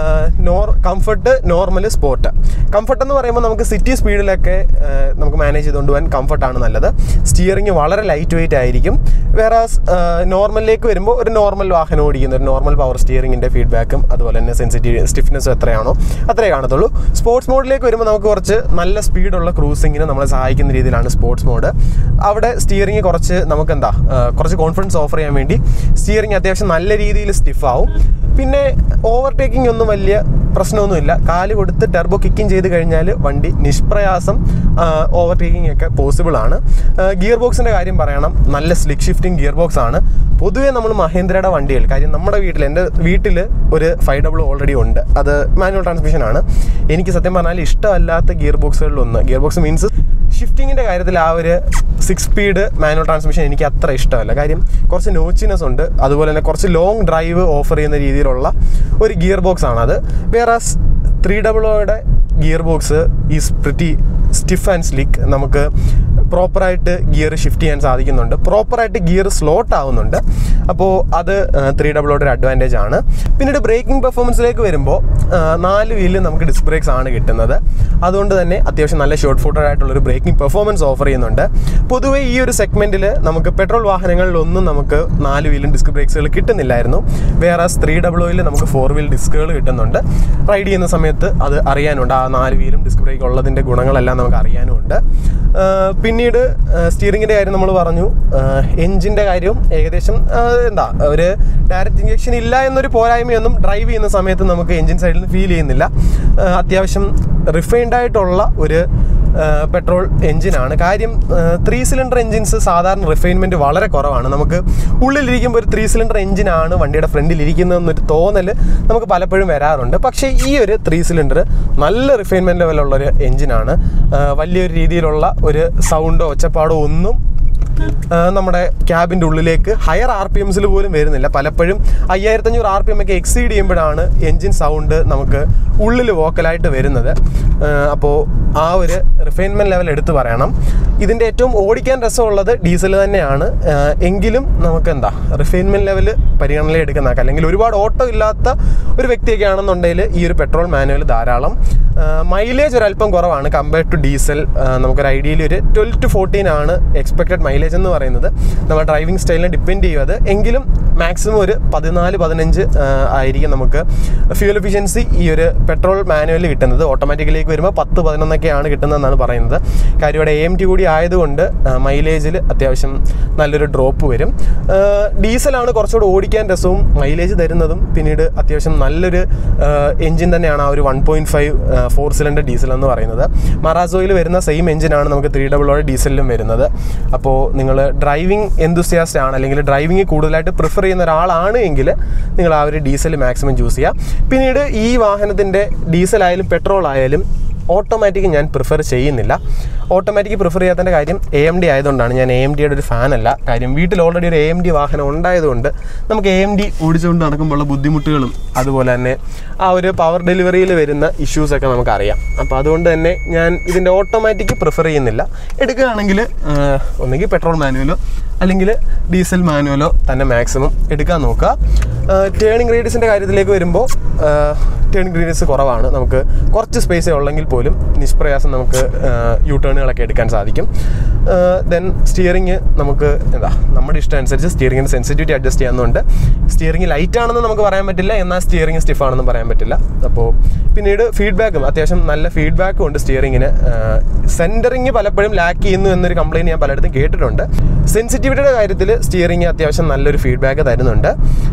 നോർ കംഫർട്ട് നോർമൽ സ്പോർട്ട് കംഫർട്ട് എന്ന് പറയുമ്പോൾ നമുക്ക് സിറ്റി സ്പീഡിലൊക്കെ ആ, നമുക്ക് മാനേജ് ചെയ്തുകൊണ്ട് പോകാൻ കംഫർട്ടാണ് നല്ലത് സ്റ്റിയറിംഗ് വളരെ ലൈറ്റ് വെയിറ്റ് ആയിരിക്കും വേറെ നോർമലിലേക്ക് വരുമ്പോൾ ഒരു നോർമൽ വാഹനം ഓടിക്കുന്ന ഒരു നോർമൽ പവർ സ്റ്റിയറിംഗിൻ്റെ ഫീഡ്ബാക്കും അതുപോലെ തന്നെ സെൻസിറ്റീവ് സ്റ്റിഫ്നെസ്സും എത്രയാണോ അത്രേ കാണത്തുള്ളൂ സ്പോർട്സ് മോഡിലേക്ക് വരുമ്പോൾ നമുക്ക് കുറച്ച് നല്ല സ്പീഡുള്ള ക്രൂസിങ്ങിന് നമ്മളെ സഹായിക്കുന്ന രീതിയിലാണ് സ്പോർട്സ് മോഡ് അവിടെ സ്റ്റിയറിംഗ് കുറച്ച് നമുക്ക് എന്താ ആ, കുറച്ച് കോൺഫിഡൻസ് ഓഫർ ചെയ്യാൻ വേണ്ടി സ്റ്റിയറിംഗ് അത്യാവശ്യം നല്ല രീതിയിൽ സ്റ്റിഫ് ആവും പിന്നെ ഓവർടേക്കിംഗ് ഒന്നും വലിയ പ്രശ്നമൊന്നുമില്ല കാല് കൊടുത്ത് ടെർബോ കിക്കിങ് ചെയ്ത് കഴിഞ്ഞാൽ വണ്ടി നിഷ്പ്രയാസം ഓവർടേക്കിംഗ് ഒക്കെ പോസിബിൾ ആണ് ഗിയർ ബോക്സിൻ്റെ കാര്യം പറയണം നല്ല സ്ലിക്ക് ഷിഫ്റ്റിംഗ് ഗിയർ ബോക്സ് ആണ് പൊതുവേ നമ്മൾ മഹേന്ദ്രയുടെ വണ്ടികൾ കാര്യം നമ്മുടെ വീട്ടിൽ എൻ്റെ വീട്ടിൽ ഒരു ഫൈവ് ഡബിൾ ഓൾറെഡി ഉണ്ട് അത് മാനുവൽ ട്രാൻസ്മിഷൻ ആണ് എനിക്ക് സത്യം പറഞ്ഞാൽ ഇഷ്ടമല്ലാത്ത ഗിയർ ബോക്സുകളിലൊന്ന് ഗിയർ ബോക്സ് മീൻസ് ഷിഫ്റ്റിങ്ങിൻ്റെ കാര്യത്തിൽ ആ ഒരു സിക്സ് സ്പീഡ് മാനുവൽ ട്രാൻസ്മിഷൻ എനിക്ക് അത്ര ഇഷ്ടമല്ല കാര്യം കുറച്ച് നോച്ചിനെസ് ഉണ്ട് അതുപോലെ തന്നെ കുറച്ച് ലോങ് ഡ്രൈവ് ഓഫർ ചെയ്യുന്ന രീതിയിലുള്ള ഒരു ഗിയർ ബോക്സ് ആണത് വേറെ ത്രീ ഡബിളോയുടെ gear box is pretty stiff and slick നമുക്ക് പ്രോപ്പറായിട്ട് ഗിയർ ഷിഫ്റ്റ് ചെയ്യാൻ സാധിക്കുന്നുണ്ട് പ്രോപ്പറായിട്ട് ഗിയർ സ്ലോട്ട് ആവുന്നുണ്ട് അപ്പോൾ അത് ത്രീ ഡബിളോയുടെ ഒരു അഡ്വാൻറ്റേജ് ആണ് പിന്നീട് ബ്രേക്കിംഗ് പെർഫോമൻസിലേക്ക് വരുമ്പോൾ ആ, നാല് വീലിൽ നമുക്ക് ഡിസ്ക് ബ്രേക്സ് ആണ് കിട്ടുന്നത് അതുകൊണ്ട് തന്നെ അത്യാവശ്യം നല്ല ഷോർട്ട് ഫൂട്ടഡ് ആയിട്ടുള്ള ഒരു ബ്രേക്കിംഗ് പെർഫോമൻസ് ഓഫർ ചെയ്യുന്നുണ്ട് പൊതുവേ ഈ ഒരു സെഗ്മെന്റിൽ നമുക്ക് പെട്രോൾ വാഹനങ്ങളിലൊന്നും നമുക്ക് നാല് വീലും ഡിസ്ക് ബ്രേക്സുകൾ കിട്ടുന്നില്ലായിരുന്നു വേറെ ത്രീ ഡബിൾ നമുക്ക് ഫോർ വീൽ ഡിസ്കുകൾ കിട്ടുന്നുണ്ട് റൈഡ് ചെയ്യുന്ന സമയത്ത് അത് അറിയാനുണ്ട് ആ നാല് വീലും ഡിസ്ക് ബ്രേക്ക് ഉള്ളതിൻ്റെ ഗുണങ്ങളെല്ലാം നമുക്ക് അറിയാനുമുണ്ട് ആ, പിന്നീട് സ്റ്റിയറിങ്ങിൻ്റെ കാര്യം നമ്മൾ പറഞ്ഞു എഞ്ചിൻ്റെ കാര്യവും ഏകദേശം ആ, എന്താ ഒരു ഡയറക്റ്റ് ഇഞ്ചക്ഷൻ ഇല്ല എന്നൊരു പോരായ്മയൊന്നും ഡ്രൈവ് ചെയ്യുന്ന സമയത്ത് നമുക്ക് എഞ്ചിൻ സൈഡിൽ നിന്ന് ഫീൽ ചെയ്യുന്നില്ല ആ, അത്യാവശ്യം റിഫൈൻഡ് ആയിട്ടുള്ള ഒരു പെട്രോൾ എഞ്ചിനാണ് കാര്യം ത്രീ സിലിണ്ടർ എഞ്ചിൻസ് സാധാരണ റിഫൈൻമെൻറ്റ് വളരെ കുറവാണ് നമുക്ക് ഉള്ളിലിരിക്കുമ്പോൾ ഒരു ത്രീ സിലിണ്ടർ എഞ്ചിനാണ് വണ്ടിയുടെ ഫ്രണ്ടിൽ ഇരിക്കുന്നതെന്നൊരു തോന്നൽ നമുക്ക് പലപ്പോഴും വരാറുണ്ട് പക്ഷേ ഈ ഒരു ത്രീ സിലിണ്ടർ നല്ല റിഫൈൻമെൻറ്റ് ലെവലുള്ള ഒരു എഞ്ചിനാണ് വലിയൊരു രീതിയിലുള്ള ഒരു സൗണ്ടോ ഒച്ചപ്പാടോ ഒന്നും ആ, നമ്മുടെ ക്യാബിൻ്റെ ഉള്ളിലേക്ക് ഹയർ ആർ പി എംസിൽ പോലും വരുന്നില്ല പലപ്പോഴും അയ്യായിരത്തഞ്ഞൂറ് ആർ പി എം ഒക്കെ എക്സീഡ് ചെയ്യുമ്പോഴാണ് എൻജിൻ സൗണ്ട് നമുക്ക് ഉള്ളിൽ വോക്കലായിട്ട് വരുന്നത് അപ്പോൾ ആ ഒരു റിഫൈൻമെൻറ്റ് ലെവൽ എടുത്തു പറയണം ഇതിൻ്റെ ഏറ്റവും ഓടിക്കാൻ രസമുള്ളത് ഡീസൽ തന്നെയാണ് ആ, എങ്കിലും നമുക്ക് എന്താ റിഫൈൻമെൻറ്റ് ലെവൽ പരിഗണനയിൽ എടുക്കുന്നതാക്കാം അല്ലെങ്കിൽ ഒരുപാട് ഓട്ടോ ഇല്ലാത്ത ഒരു വ്യക്തിയൊക്കെ ആണെന്നുണ്ടെങ്കിൽ ഈ ഒരു പെട്രോൾ മാനുവൽ ധാരാളം മൈലേജ് ഒരല്പം കുറവാണ് കമ്പയർഡ് ടു ഡീസൽ നമുക്കൊരു ഐഡിയയിൽ ഒരു ട്വൽവ് ടു ഫോർട്ടീൻ ആണ് എക്സ്പെക്റ്റഡ് മൈലേജ് എന്ന് പറയുന്നത് നമ്മുടെ ഡ്രൈവിംഗ് സ്റ്റൈലിനെ ഡിപ്പെൻഡ് ചെയ്യും അത് എങ്കിലും മാക്സിമം ഒരു പതിനാല് പതിനഞ്ച് ആയിരിക്കും നമുക്ക് ഫ്യൂൽ എഫിഷ്യൻസി ഈ ഒരു പെട്രോൾ മാനുവലിൽ കിട്ടുന്നത് ഓട്ടോമാറ്റിക്കലേക്ക് വരുമ്പോൾ പത്ത് പതിനൊന്നൊക്കെയാണ് കിട്ടുന്നതെന്നാണ് പറയുന്നത് കാര്യം ഇവിടെ എ എം ടി കൂടി ആയതുകൊണ്ട് മൈലേജിൽ അത്യാവശ്യം നല്ലൊരു ഡ്രോപ്പ് വരും ഡീസലാണ് കുറച്ചുകൂടി ഓടിക്കാൻ രസവും മൈലേജ് തരുന്നതും പിന്നീട് അത്യാവശ്യം നല്ലൊരു എഞ്ചിൻ തന്നെയാണ് ആ ഒരു one point five four cylinder diesel എന്ന് പറയുന്നത് മറാസോയിൽ വരുന്ന സെയിം എഞ്ചിനാണ് നമുക്ക് ത്രീ ഡബിളോടെ ഡീസലിലും വരുന്നത് അപ്പോൾ നിങ്ങൾ ഡ്രൈവിംഗ് എന്തുസിയാസ്റ്റ് ആണ് അല്ലെങ്കിൽ ഡ്രൈവിംഗ് കൂടുതലായിട്ട് പ്രിഫർ ചെയ്യുന്ന ഒരാളാണ് എങ്കിൽ നിങ്ങൾ ആ ഒരു ഡീസൽ മാക്സിമം ചൂസ് ചെയ്യുക പിന്നീട് ഈ വാഹനത്തിൻ്റെ ഡീസൽ ആയാലും പെട്രോൾ ആയാലും ഓട്ടോമാറ്റിക് ഞാൻ പ്രിഫർ ചെയ്യുന്നില്ല ഓട്ടോമാറ്റിക് പ്രിഫർ ചെയ്യാത്തതിൻ്റെ കാര്യം എ എം ഡി ആയതുകൊണ്ടാണ് ഞാൻ എ എം ഡിയുടെ ഒരു ഫാനല്ല കാര്യം വീട്ടിൽ ഓൾറെഡി ഒരു എ എം ഡി വാഹനം ഉണ്ടായതുകൊണ്ട് നമുക്ക് എ എം ഡി ഓടിച്ചുകൊണ്ട് നടക്കുമ്പോഴുള്ള ബുദ്ധിമുട്ടുകളും അതുപോലെ തന്നെ ആ ഒരു പവർ ഡെലിവറിയിൽ വരുന്ന ഇഷ്യൂസൊക്കെ നമുക്കറിയാം അപ്പോൾ അതുകൊണ്ട് തന്നെ ഞാൻ ഇതിൻ്റെ ഓട്ടോമാറ്റിക് പ്രിഫർ ചെയ്യുന്നില്ല എടുക്കുകയാണെങ്കിൽ ഒന്നുകിൽ പെട്രോൾ മാനുവലോ അല്ലെങ്കിൽ ഡീസൽ മാനുവലോ തന്നെ മാക്സിമം എടുക്കാൻ നോക്കുക ടേണിംഗ് റേഡിയസിൻ്റെ കാര്യത്തിലേക്ക് വരുമ്പോൾ ടേണിംഗ് റേഡിയസ് കുറവാണ് നമുക്ക് കുറച്ച് സ്പേസേ ഉള്ളെങ്കിൽ പോലും നിഷ്പ്രയാസം നമുക്ക് യു ടേണുകളൊക്കെ എടുക്കാൻ സാധിക്കും ദെൻ സ്റ്റിയറിങ് നമുക്ക് എന്താ നമ്മുടെ ഇഷ്ടം അനുസരിച്ച് സ്റ്റിയറിങ്ങിൻ്റെ സെൻസിറ്റിവിറ്റി അഡ്ജസ്റ്റ് ചെയ്യാവുന്നതുകൊണ്ട് സ്റ്റിയറിംഗ് ലൈറ്റ് ആണെന്ന് നമുക്ക് പറയാൻ പറ്റില്ല എന്നാൽ സ്റ്റിയറിംഗ് സ്റ്റിഫ് ആണെന്നും പറയാൻ പറ്റില്ല അപ്പോൾ പിന്നീട് ഫീഡ്ബാക്കും അത്യാവശ്യം നല്ല ഫീഡ്ബാക്കും ഉണ്ട് സ്റ്റിയറിങ്ങിന് സെൻറ്ററിങ് പലപ്പോഴും ലാക്ക് ചെയ്യുന്നു എന്നൊരു കംപ്ലയിൻറ്റ് ഞാൻ പലയിടത്തും കേട്ടിട്ടുണ്ട് സെൻസിറ്റിവിറ്റിയുടെ കാര്യത്തിൽ സ്റ്റിയറിംഗ് അത്യാവശ്യം നല്ലൊരു ഫീഡ്ബാക്ക് തരുന്നുണ്ട്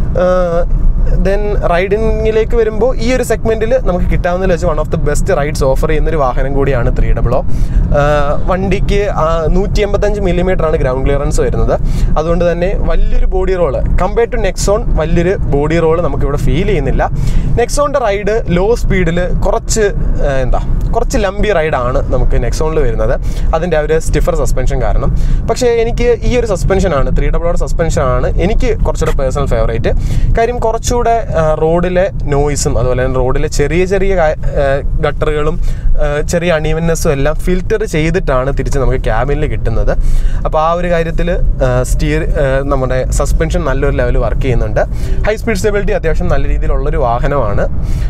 ദെൻ റൈഡിങ്ങിലേക്ക് വരുമ്പോൾ ഈ ഒരു സെഗ്മെൻറ്റിൽ നമുക്ക് കിട്ടാവുന്നതിൽ വെച്ച് one of the best rides offer ചെയ്യുന്നൊരു വാഹനം കൂടിയാണ് ത്രീ ഡബിളോ വണ്ടിക്ക് നൂറ്റി എൺപത്തഞ്ച് മില്ലിമീറ്റർ ആണ് ഗ്രൗണ്ട് ക്ലിയറൻസ് വരുന്നത് അതുകൊണ്ട് തന്നെ വലിയൊരു body roll compared to Nexon വലിയൊരു ബോഡി റോള് നമുക്കിവിടെ ഫീൽ ചെയ്യുന്നില്ല നെക്സോണിൻ്റെ റൈഡ് ലോ സ്പീഡിൽ കുറച്ച് ആ, എന്താ കുറച്ച് ലംബി റൈഡാണ് നമുക്ക് നെക്സോണിൽ വരുന്നത് അതിൻ്റെ ആ ഒരു സ്റ്റിഫർ സസ്പെൻഷൻ കാരണം പക്ഷേ എനിക്ക് ഈ ഒരു സസ്പെൻഷനാണ് ത്രീ ഡബിളോടെ സസ്പെൻഷനാണ് എനിക്ക് കുറച്ചുകൂടെ പേഴ്സണൽ ഫേവറേറ്റ് കാര്യം കുറച്ചുകൂടെ ആ, റോഡിലെ നോയ്സും അതുപോലെ തന്നെ റോഡിലെ ചെറിയ ചെറിയ ഗട്ടറുകളും ചെറിയ അണീവൻനെസ്സും എല്ലാം ഫിൽറ്റർ ചെയ്തിട്ടാണ് തിരിച്ച് നമുക്ക് ക്യാബിനിൽ കിട്ടുന്നത് അപ്പോൾ ആ ഒരു കാര്യത്തിൽ സ്റ്റീർ നമ്മുടെ സസ്പെൻഷൻ നല്ലൊരു ലെവൽ വർക്ക് ചെയ്യുന്നുണ്ട് ഹൈ സ്പീഡ് സ്റ്റെബിലിറ്റി അത്യാവശ്യം നല്ല രീതിയിലുള്ളൊരു വാഹനമാണ്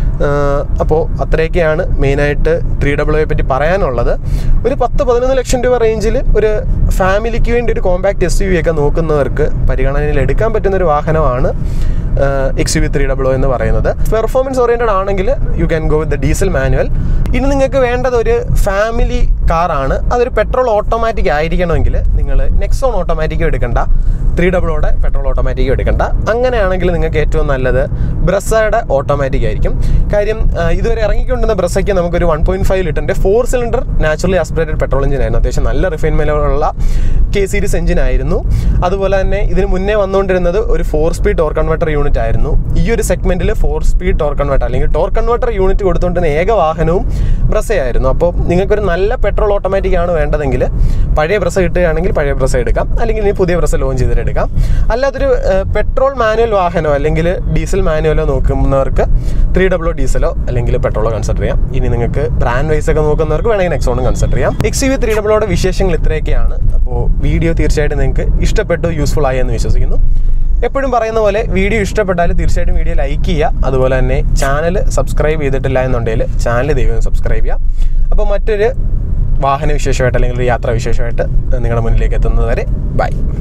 അപ്പോൾ അത്രയൊക്കെയാണ് മെയിനായിട്ട് ത്രീ ഡബിൾ പറ്റി പറയാനുള്ളത് ഒരു പത്ത് പതിനൊന്ന് ലക്ഷം രൂപ റേഞ്ചിൽ ഒരു ഫാമിലിക്ക് വേണ്ടി ഒരു കോമ്പാക്ട് എസ് യു വി ഒക്കെ നോക്കുന്നവർക്ക് പരിഗണനയിൽ എടുക്കാൻ പറ്റുന്ന ഒരു വാഹനമാണ് X U V three double എന്ന് പറയുന്നത് പെർഫോമൻസ് ഓറിയൻറ്റഡ് ആണെങ്കിൽ you can go with the diesel manual ഇനി നിങ്ങൾക്ക് വേണ്ടത് ഒരു ഫാമിലി കാറാണ് അതൊരു പെട്രോൾ ഓട്ടോമാറ്റിക് ആയിരിക്കണമെങ്കിൽ നിങ്ങൾ നെക്സോൺ ഓട്ടോമാറ്റിക്കും എടുക്കണ്ട ത്രീ ഡബിളോടെ പെട്രോൾ ഓട്ടോമാറ്റിക്കും എടുക്കണ്ട അങ്ങനെയാണെങ്കിൽ നിങ്ങൾക്ക് ഏറ്റവും നല്ലത് ബ്രസയുടെ ഓട്ടോമാറ്റിക് ആയിരിക്കും കാര്യം ആ, ഇതുവരെ ഇറങ്ങിക്കൊണ്ടിരുന്ന ബ്രസയ്ക്ക് നമുക്കൊരു വൺ പോയിന്റ് ഫൈവ് ലിറ്ററിൻ്റെ four cylinder naturally aspirated petrol engine ആയിരുന്നു അത്യാവശ്യം നല്ല റിഫൈൻമെൻറ്റുള്ള കെ സീരീസ് എഞ്ചിൻ ആയിരുന്നു അതുപോലെ തന്നെ ഇതിന് മുന്നേ വന്നുകൊണ്ടിരുന്നത് ഒരു four speed torque converter unit ആയിരുന്നു ഈ ഒരു സെഗ്മെന്റിൽ ഫോർ സ്പീഡ് ടോർ കൺവെർട്ടർ അല്ലെങ്കിൽ ടോർ കൺവെർട്ടർ യൂണിറ്റ് കൊടുത്തുകൊണ്ടിരുന്ന ഏക വാഹനവും ബ്രസയായിരുന്നു അപ്പോൾ നിങ്ങൾക്കൊരു നല്ല പെട്രോൾ ഓട്ടോമാറ്റിക് ആണ് വേണ്ടതെങ്കിൽ പഴയ ബ്രസ കിട്ടുകയാണെങ്കിൽ പഴയ ബ്രസ എടുക്കാം അല്ലെങ്കിൽ ഇനി പുതിയ ബ്രസ ലോഞ്ച് ചെയ്തിട്ട് എടുക്കാം അല്ലാത്തൊരു പെട്രോൾ മാനുവൽ വാഹനമോ അല്ലെങ്കിൽ ഡീസൽ മാനുവലോ നോക്കുന്നവർക്ക് ത്രീ ഡബിളോ ഡീസലോ അല്ലെങ്കിൽ പെട്രോളോ കൺസിഡർ ചെയ്യാം ഇനി നിങ്ങൾക്ക് ബ്രാൻഡ് വൈസ് ഒക്കെ നോക്കുന്നവർക്ക് വേണമെങ്കിൽ നെക്സോണും കൺസിഡർ ചെയ്യാം എക്സ് യു വി ത്രീ ഡബിളോടെ വിശേഷങ്ങൾ ഇത്രയൊക്കെയാണ് അപ്പോൾ വീഡിയോ തീർച്ചയായിട്ടും നിങ്ങൾക്ക് ഇഷ്ടപ്പെട്ടു യൂസ്ഫുൾ ആയി എന്ന് വിശ്വസിക്കുന്നു എപ്പോഴും പറയുന്ന പോലെ വീഡിയോ ഇഷ്ടപ്പെട്ടാൽ തീർച്ചയായിട്ടും വീഡിയോ ലൈക്ക് ചെയ്യുക അതുപോലെ തന്നെ ചാനൽ സബ്സ്ക്രൈബ് ചെയ്തിട്ടില്ല എന്നുണ്ടെങ്കിൽ ചാനൽ ദൈവം സബ്സ്ക്രൈബ് ചെയ്യുക അപ്പോൾ മറ്റൊരു വാഹന വിശേഷമായിട്ട് അല്ലെങ്കിൽ ഒരു യാത്രാ വിശേഷമായിട്ട് നിങ്ങളുടെ മുന്നിലേക്ക് എത്തുന്നത് വരെ ബൈ